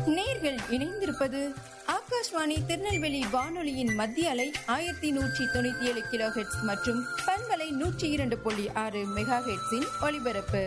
நேர்கள் இணைந்திருப்பது ஆகாஷ்வாணி திருநெல்வேலி வானொலியின் மத்திய அலை ஆயிரத்தி நூற்றி தொண்ணூத்தி ஏழு கிலோ ஹெட்ஸ் மற்றும் பண்பலை நூற்றி இரண்டு புள்ளி ஆறு மெகா ஹெட்ஸின் ஒலிபரப்பு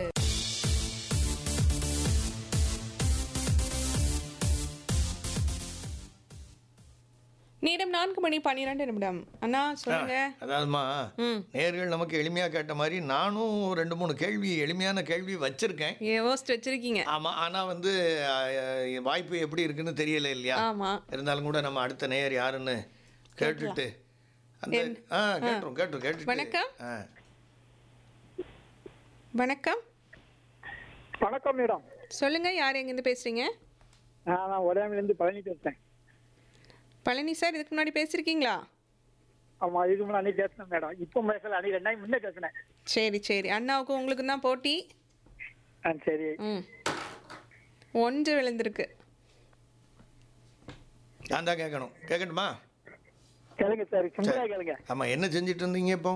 நேரம் நான்கு மணி பன்னிரெண்டு நிமிடம் அண்ணா சொல்லுங்க அதாவதுமா ம். நேர்கள் நமக்கு எளிமையாக கேட்ட மாதிரி நானும் ரெண்டு மூணு கேள்வி எளிமையான கேள்வி வச்சிருக்கேன் யோசிச்சு வச்சிருக்கீங்க ஆமாம் ஆனால் வந்து அஹ், வாய்ப்பு எப்படி இருக்குன்னு தெரியல இல்லையா ஆமா இருந்தாலும் கூட நம்ம அடுத்த நேயர் யாருன்னு கேட்டுட்டு அந்த ஆ கேட்டுரும் கேட்டுரும் கேட்டுட்டு வணக்கம். ஆ வணக்கம் வணக்கம் மேடம் சொல்லுங்க யார் எங்கேருந்து பேசுறீங்க நான் நான் உடையாமிலேருந்து பழனி பேசுறேன் பழனி சார் இதுக்கு முன்னாடி பேசியிருக்கீங்களா ஆமா இதுக்கு முன்னாடி அன்னைக்கு பேசினேன் மேடம் இப்போ பேசல அன்னைக்கு ரெண்டு நாள் முன்னே பேசினேன் சரி சரி அண்ணாவுக்கும் உங்களுக்கு தான் போட்டி ஆ சரி ம் ஒன்று விழுந்திருக்கு நான் தான் கேட்கணும் கேட்கட்டுமா கேளுங்க சார் சிம்பிளா கேளுங்க ஆமாம் என்ன செஞ்சுட்டு இருந்தீங்க இப்போ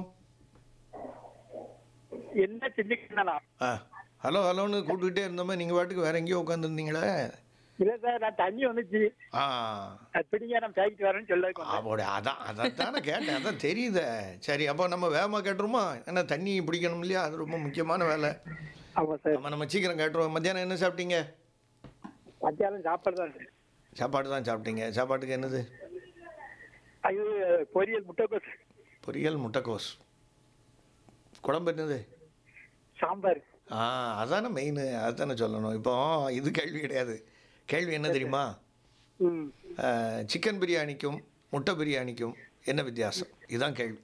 என்ன செஞ்சுக்கிட்டேனா ஆ ஹலோ ஹலோன்னு கூப்பிட்டுக்கிட்டே இருந்தோமே நீங்கள் பாட்டுக்கு வேற எங்கேயோ உட்காந்துருந்தீங்களே இல்ல சார் நான் தண்ணி வந்துச்சு ஆ அது பிடிங்க நான் பேக்கிட்டு வரேன்னு சொல்ல அப்படி அதான் அதான் தானே கேட்டேன் அதான் தெரியுதே சரி அப்போ நம்ம வேகமாக கேட்டுருமா ஏன்னா தண்ணி பிடிக்கணும் இல்லையா அது ரொம்ப முக்கியமான வேலை ஆமா சார் நம்ம நம்ம சீக்கிரம் கேட்டுருவோம் மத்தியானம் என்ன சாப்பிட்டீங்க மத்தியானம் சாப்பாடு தான் சார் சாப்பாடு தான் சாப்பிட்டீங்க சாப்பாட்டுக்கு என்னது அது பொரியல் முட்டைக்கோஸ் பொரியல் முட்டைக்கோஸ் குழம்பு என்னது சாம்பார் ஆ அதானே மெயின் அதுதானே சொல்லணும் இப்போ இது கேள்வி கிடையாது கேள்வி என்ன தெரியுமா ம் சிக்கன் பிரியாணிக்கும் முட்டை பிரியாணிக்கும் என்ன வித்தியாசம் இதுதான் கேள்வி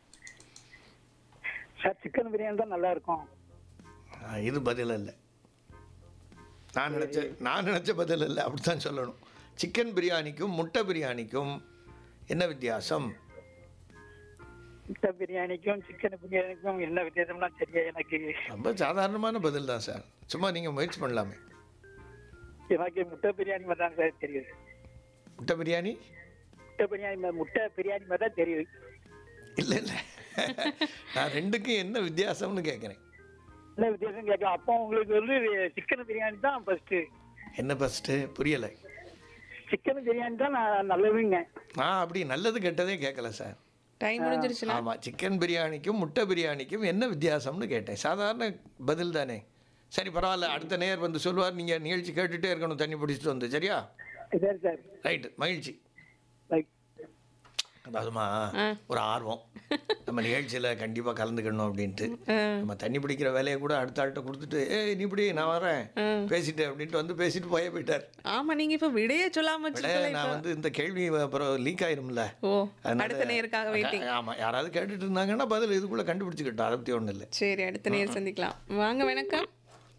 சார் சிக்கன் பிரியாணி தான் நல்லா இருக்கும் ஆ, இது பதில் இல்லை நான் நினச்ச நான் நினச்ச பதில் இல்லை அப்படித்தான் சொல்லணும் சிக்கன் பிரியாணிக்கும் முட்டை பிரியாணிக்கும் என்ன வித்தியாசம் முட்டை பிரியாணிக்கும் சிக்கன் பிரியாணிக்கும் என்ன வித்தியாசம்னா சரியா எனக்கு ரொம்ப சாதாரணமான பதில் தான் சார் சும்மா நீங்கள் முயற்சி பண்ணலாமே எனக்கு முட்டை பிரியாணி மாதிரி தான் சார் தெரியுது முட்டை பிரியாணி முட்டை பிரியாணி மா- முட்டை பிரியாணி மாதிரி தான் தெரியுது இல்லை இல்லை நான் ரெண்டுக்கும் என்ன வித்தியாசம்னு கேட்குறேன் என்ன வித்தியாசம் கேட்கலாம் அப்போ உங்களுக்கு வந்து சிக்கன் பிரியாணி தான் ஃபர்ஸ்ட் என்ன ஃபஸ்ட்டு புரியலை சிக்கன் பிரியாணி தான் நான் நல்லதுங்க நான் அப்படி நல்லது கெட்டதே கேட்கல சார் டைம் முடிஞ்சிருச்சுல ஆமாம் சிக்கன் பிரியாணிக்கும் முட்டை பிரியாணிக்கும் என்ன வித்தியாசம்னு கேட்டேன் சாதாரண பதில் தானே சரி பரவாயில்ல அடுத்த நேர் வந்து சொல்லுவார் நீங்கள் நிகழ்ச்சி கேட்டுகிட்டே இருக்கணும் தண்ணி பிடிச்சிட்டு வந்து சரியா சரி சார் ரைட்டு மகிழ்ச்சி லைக் அதாவதுமா ஆ. ஒரு ஆர்வம் நம்ம நிகழ்ச்சியில் கண்டிப்பாக கலந்துக்கணும் அப்படின்ட்டு ஆ. நம்ம தண்ணி பிடிக்கிற வேலையை கூட அடுத்த ஆள்கிட்ட கொடுத்துட்டு ஏய் நீ இப்படி நான் வரேன் பேசிட்டு அப்படின்ட்டு வந்து பேசிட்டு போயே போயிட்டார் ஆமா நீங்க இப்ப விடைய சொல்லாம விட வச்சிருக்கல நான் வந்து இந்த கேள்வி அப்புறம் லீக் ஆயிரும்ல ஓ அதனால- அடுத்த நேருக்காக வெயிட்டிங் ஆமா யாராவது கேட்டுட்டு இருந்தாங்கன்னா பதில் இதுக்குள்ள கண்டுபிடிச்சுக்கிட்டோம் அதை பற்றி ஒன்றும் இல்லை சரி அடுத்த நேர் சந்திக்கலாம் வாங்க வணக்கம்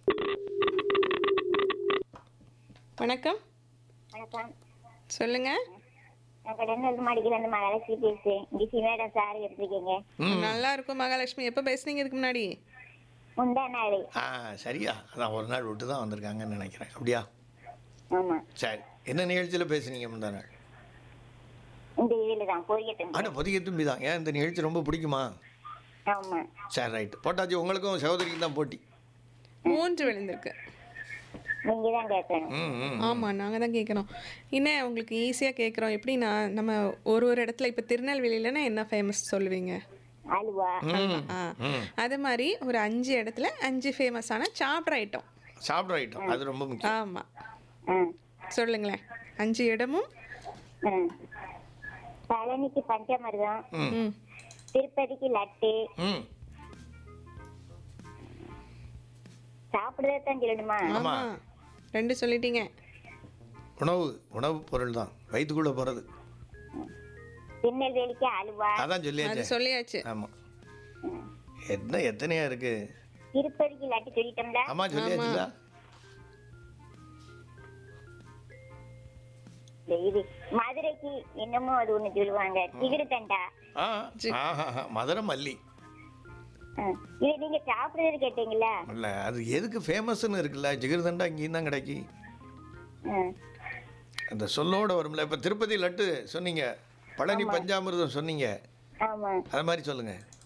வணக்கம் வணக்கம் சொல்லுங்க நான் கடந்து மாடிக்கு வந்து மகாலட்சுமி பேசுறேன் டிசி மேடம் சார் எப்படி இருக்கீங்க நல்லா இருக்கும் மகாலட்சுமி எப்ப பேசுனீங்க இதுக்கு முன்னாடி முந்தா நாள் ஆ சரியா அதான் ஒரு நாள் விட்டு தான் வந்திருக்காங்கன்னு நினைக்கிறேன் அப்படியா ஆமா சரி என்ன நிகழ்ச்சியில் பேசுனீங்க முந்தா நாள் இந்த இதில் தான் போய்கிட்டு ஆனால் புதிய தும்பி தான் ஏன் இந்த நிகழ்ச்சி ரொம்ப பிடிக்குமா ஆமா சரி ரைட்டு போட்டாச்சு உங்களுக்கும் சகோதரிக்கு தான் போட்டி மூன்று விழுந்திருக்கு நீங்க தான் கேட்கணும் ம் ம் ஆமா நாங்க தான் கேட்குறோம் என்ன உங்களுக்கு ஈஸியா கேட்குறோம் எப்படின்னா நம்ம ஒரு ஒரு இடத்துல இப்போ திருநெல்வேலியிலனா என்ன ஃபேமஸ் சொல்லுவீங்க அல்வா ஆ அது மாதிரி ஒரு அஞ்சு இடத்துல அஞ்சு ஃபேமஸான சாப்பிட்ற ஐட்டம் சாப்பிட்ற ஐட்டம் அது ரொம்ப முக்கியம் ஆமா ஆ, சொல்லுங்களேன் அஞ்சு இடமும் ஆ. பழனிக்கு பஞ்சமிர்தம் ம் ம் திருப்பதிக்கு லட்டு ம் சாப்பிடுறத தான் சொல்லணுமா ஆமா ரெண்டு சொல்லிட்டீங்க உணவு உணவு பொருள் தான் வயிற்றுக்குள்ளே போகிறது திருநெல்வேலிக்கு அல்வா அதான் அது சொல்லியாச்சு சொல்லியாச்சு ஆமாம் என்ன எத்தனையா இருக்கு திருப்பதிக்கு லட்டு சொல்லிட்டோம்ல ஆமா சொல்லியாச்சுல இந்த இது மதுரைக்கு என்னமோ அது ஒண்ணு சொல்லுவாங்க திகிரு தண்டா ஆ ஆஹா மதுரை மல்லி ஆ. இது நீங்க சாப்பிடுறது கேட்டீங்களா இல்லை அது எதுக்கு ஃபேமஸ்ன்னு இருக்குல்ல ஜிகிர்தண்டா இங்கேயும் தான் கிடைக்கி ஆ. அந்த சொல்லோட வரும்ல இப்போ திருப்பதி லட்டு சொன்னீங்க பழனி பஞ்சாமிர்தம் சொன்னீங்க ஆமா அது மாதிரி சொல்லுங்க